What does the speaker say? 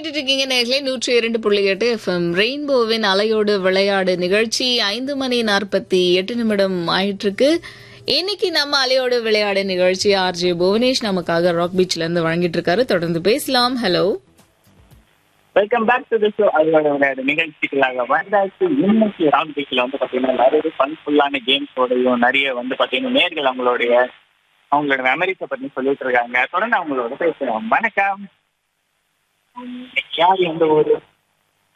கேட்டுட்டு இருக்கீங்க நேர்களே நூற்றி இரண்டு புள்ளி எட்டு எஃப்எம் ரெயின்போவின் அலையோடு விளையாடு நிகழ்ச்சி ஐந்து மணி நாற்பத்தி எட்டு நிமிடம் ஆயிட்டு இருக்கு இன்னைக்கு நம்ம அலையோடு விளையாடு நிகழ்ச்சி ஆர்ஜே புவனேஷ் நமக்காக ராக் பீச்ல இருந்து வழங்கிட்டு இருக்காரு தொடர்ந்து பேசலாம் hello welcome back to the show அதோட விளையாடு நிகழ்ச்சிகளாக வந்தாச்சு இன்னைக்கு ராம் பீச்ல வந்து பாத்தீங்கன்னா நிறைய ஃபன்ஃபுல்லான கேம்ஸோடையும் நிறைய வந்து பாத்தீங்கன்னா நேர்கள் அவங்களுடைய அவங்களோட மெமரிஸை பத்தி சொல்லிட்டு இருக்காங்க தொடர்ந்து அவங்களோட பேசுறோம் வணக்கம் யார் எந்த ஊரு